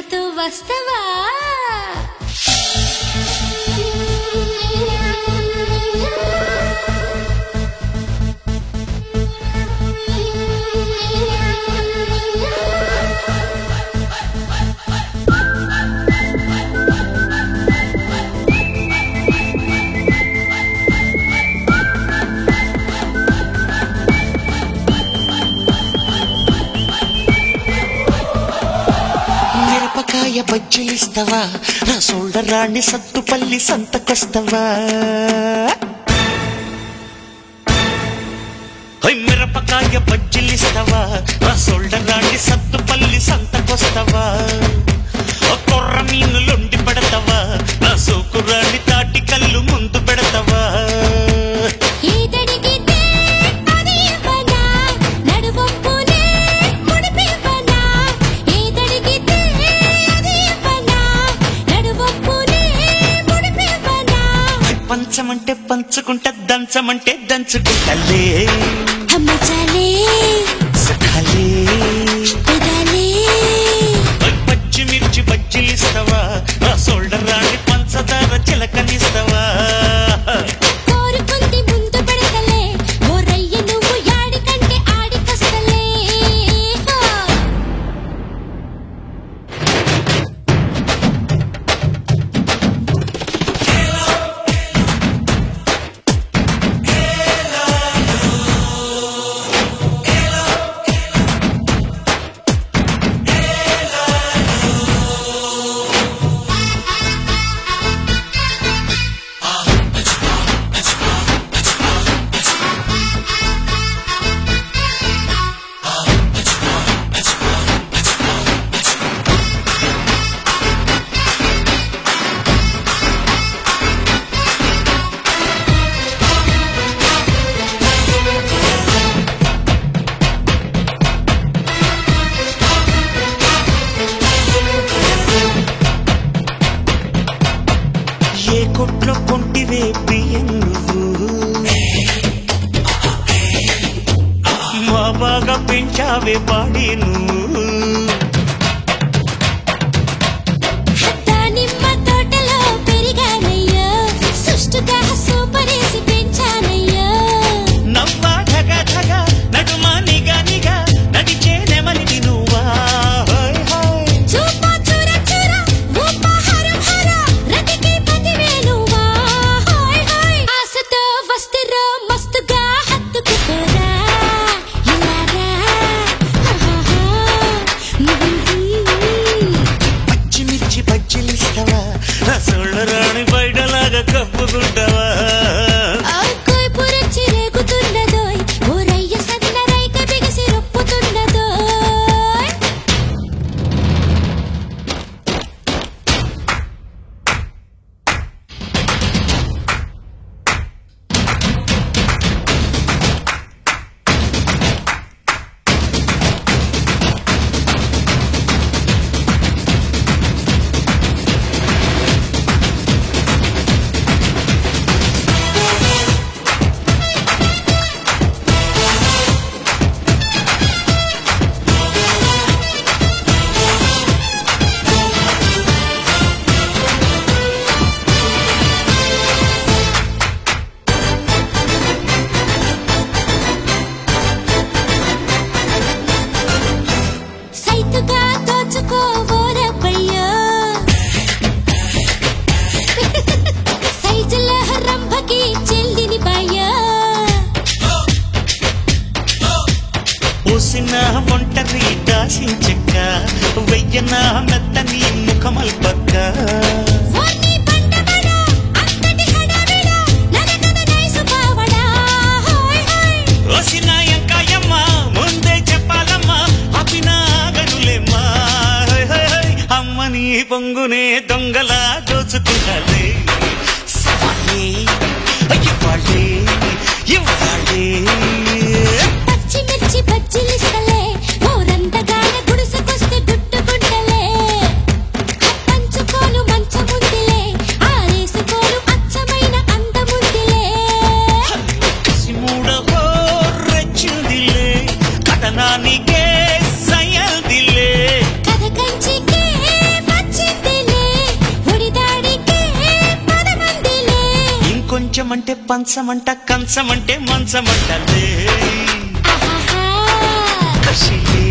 నాతో వస్తవా మిరపకాయ బజ్జీలిస్తావా నా సోల్డర్ రాణి సత్తుపల్లి సంతకొస్తావా హై, మిరపకాయ బజ్జీలిస్తావా నా సోల్డర్ రాణి సత్తుపల్లి సంతకొస్తావా ఓ కొర్ర మీనులుండి పెడతావా నా సోకురాణి తాటి కళ్ళు ముందు పెడతావా ఏదడిగితే అది ఇవ్వనా నడువొప్పునే ముడిపివ్వనా ఏదడిగితే అది ఇవ్వనా నడువొప్పునే ముడిపివ్వనా హై, పంచమంటే పంచుకుంటా దంచమంటే దంచుకుంటలే అమ్మ చాలే సఖాలే కుదాలే పచ్చిమిర్చి బజ్జీలిస్తావా నా సోల్డర్ రాణి పంచదార చిలకనిస్తావా కోరుకుంది ముందు పెడతలే ఓ రయ్య నువ్వు యాడికంటే ఆడికొస్తలే హో. ఏ కొట్లో కొంటివే బియ్యం నువ్వు మా బాగా పెంచావే పాడి నువ్వు దానిమ్మ తోటలో పెరిగానయ్యో సుష్టుగా సూపరేసి పెంచానయ్యో నవ్వా ధగ ధగ నడుమా నిగా నిగా నడిచే నెమలిని నువ్వా హోయ్ హోయ్ చూప చూర చూర ఊప హర హర రతికి పతివేలువా హాయ్ హాయ్ ఆశతో వస్తురో మస్తుగా హత్తుకుపోరా ఇలారా హాహా పచ్చిమిర్చి బజ్జీలిస్తావా నా సోల్డర్ రాణి బయటలాగా కప్పుకుంటావా ఆకోయ్ పురచి రేగుతున్నదోయ్ ఊరయ్య సన్న రైక బిగిసి రొప్పుతున్నదోయ్ సైతుగా దోచుకోవోరబ్బయ్యా సైజుల రంభకి చెల్లిని బాయ్యా పూసిన ఒంటరి దాసించక్క వెయ్యన మెత్తని ముఖమల్ పక్క వాణ్ణి పండబడా అంతటి హడావిడా నరకద నైసు కావడా హాయ్ హాయ్ ఓసిన ఎంకాయమ్మ ముందే చెప్పాలమ్మా అపిన గడులేమ్మా హై, హై, హై. అమ్మని పొంగునే దొంగలా దోచుకుంటాలే సవాలే ఇవ్వాలే ఇవ్వాలే పచ్చిమిర్చి బజ్జీలిస్తలే ఊరంతగాన గుడిసెకొస్తే గుట్టుకుంటలే పంచుకోలు మంచముందిలే ఆరేసుకోలు అచ్చమైన అందముందిలే కసిమూడవో రెచ్చిందిలే కథనానికే సయ్యదిలే కథ కంచికే కంచమంటే పంచమంట కంచమంటే మంచమంట లే ఆహాహా. కసిలే